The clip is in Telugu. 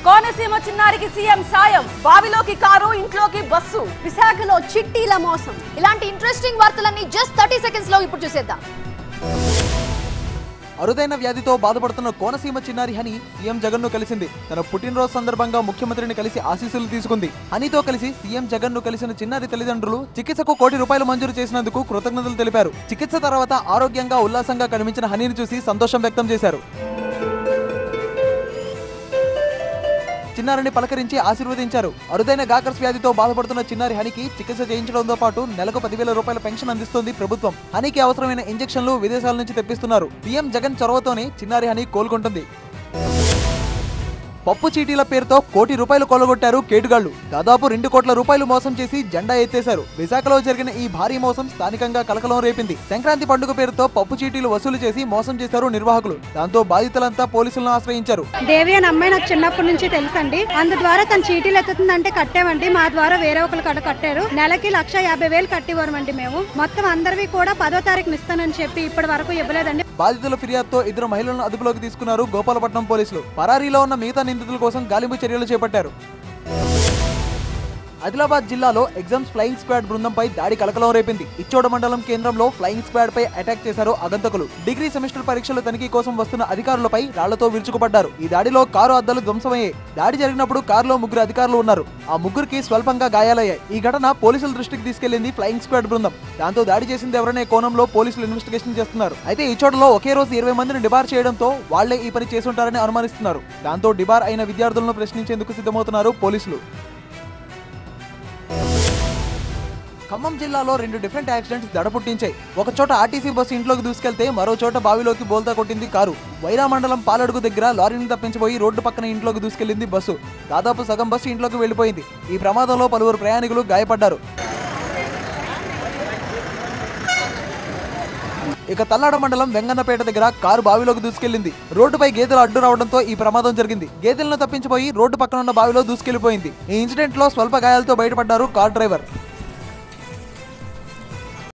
కోనసీమ చిన్నారికి సీఎం సాయం బావిలోకి కారు ఇంట్లోకి బస్సు విశాఖలో చిట్టీల మోసం ఇలాంటి ఇంట్రెస్టింగ్ వార్తలన్నీ జస్ట్ థర్టీ సెకండ్స్ లో ఇప్పుడు చూసేద్దాం అరుదైన వ్యాధితో బాధపడుతున్న కోనసీమ చిన్నారి హని సీఎం జగన్ ను కలిసింది తన పుట్టినరోజు సందర్భంగా ముఖ్యమంత్రిని కలిసి ఆశీస్సులు తీసుకుంది హనీతో కలిసి సీఎం జగన్ ను కలిసిన చిన్నారి తల్లిదండ్రులు చికిత్సకు కోటి రూపాయలు మంజూరు చేసినందుకు కృతజ్ఞతలు తెలిపారు చికిత్స తర్వాత ఆరోగ్యంగా ఉల్లాసంగా కనిపించిన హనీని చూసి సంతోషం వ్యక్తం చేశారు చిన్నారిని పలకరించి ఆశీర్వదించారు అరుదైన గాకర్స్ వ్యాధితో బాధపడుతున్న చిన్నారి హనికి చికిత్స చేయించడంతో పాటు నెలకు పదివేల రూపాయల పెన్షన్ అందిస్తోంది ప్రభుత్వం హనికి అవసరమైన ఇంజెక్షన్లు విదేశాల నుంచి తెప్పిస్తున్నారు సీఎం జగన్ చొరవతోనే చిన్నారి హని కోలుకుంటుంది పప్పు చీటీల పేరుతో కోటి రూపాయలు కొల్లగొట్టారు కేటుగాళ్లు దాదాపు రెండు కోట్ల రూపాయలు మోసం చేసి జెండా ఎత్తేశారు విశాఖలో జరిగిన ఈ భారీ మోసం స్థానికంగా కలకలం రేపింది సంక్రాంతి పండుగ పేరుతో పప్పు చీటీలు వసూలు చేసి మోసం చేశారు నిర్వాహకులు దాంతో బాధితులంతా పోలీసులను ఆశ్రయించారు దేవి అని అమ్మాయి నాకు చిన్నప్పటి నుంచి తెలుసండి అందు ద్వారా తన చీటీలు ఎత్తుతుందంటే కట్టామండి మా ద్వారా వేరే ఒకరు కడ కట్టారు నెలకి లక్ష యాభై వేలు కట్టివ్వమండి మేము మొత్తం అందరివి కూడా పదో తారీఖున ఇస్తానని చెప్పి ఇప్పటి వరకు ఇవ్వలేదండి బాధితుల ఫిర్యాదుతో ఇద్దరు మహిళలను అదుపులోకి తీసుకున్నారు గోపాలపట్నం పోలీసులు పరారీలో ఉన్న మిగతా నిందితుల కోసం గాలింపు చర్యలు చేపట్టారు ఆదిలాబాద్ జిల్లాలో ఎగ్జామ్స్ ఫ్లయింగ్ స్క్వాడ్ బృందంపై దాడి కలకలం రేపింది ఇచ్చోడ మండలం కేంద్రంలో ఫ్లయింగ్ స్క్వాడ్ పై అటాక్ చేశారు అగంతకులు డిగ్రీ సెమిస్టర్ పరీక్షల తనిఖీ కోసం వస్తున్న అధికారులపై రాళ్లతో విరుచుకుపడ్డారు ఈ దాడిలో కారు అద్దాలు ధ్వంసమయ్యాయి దాడి జరిగినప్పుడు కారులో ముగ్గురు అధికారులు ఉన్నారు ఆ ముగ్గురికి స్వల్పంగా గాయాలయ్యాయి ఈ ఘటన పోలీసుల దృష్టికి తీసుకెళ్లింది ఫ్లయింగ్ స్క్వాడ్ బృందం దాంతో దాడి చేసింది ఎవరనే కోణంలో పోలీసులు ఇన్వెస్టిగేషన్ చేస్తున్నారు అయితే ఈ చోటలో ఒకే రోజు ఇరవై మందిని డిబార్ చేయడంతో వాళ్లే ఈ పని చేసుంటారని అనుమానిస్తున్నారు దాంతో డిబార్ అయిన విద్యార్థులను ప్రశ్నించేందుకు సిద్ధమవుతున్నారు పోలీసులు ఖమ్మం జిల్లాలో రెండు డిఫరెంట్ యాక్సిడెంట్స్ దడపుట్టించాయి ఒక చోట ఆర్టీసీ బస్సు ఇంట్లోకి దూసుకెళ్తే మరో చోట బావిలోకి బోల్తా కొట్టింది కారు వైరా మండలం పాలడుగు దగ్గర లారీని తప్పించిపోయి రోడ్డు పక్కన ఇంట్లోకి దూసుకెళ్లింది బస్సు దాదాపు సగం బస్సు ఇంట్లోకి వెళ్లిపోయింది ఈ ప్రమాదంలో పలువురు ప్రయాణికులు గాయపడ్డారు ఇక తల్లాడ మండలం వెంగన్నపేట దగ్గర కారు బావిలోకి దూసుకెళ్లింది రోడ్డుపై గేదెలు అడ్డు రావడంతో ఈ ప్రమాదం జరిగింది గేదెలను తప్పించిపోయి రోడ్డు పక్కన ఉన్న బావిలో దూసుకెళ్లిపోయింది ఈ ఇన్సిడెంట్ లో స్వల్ప గాయాలతో బయటపడ్డారు కార్ డ్రైవర్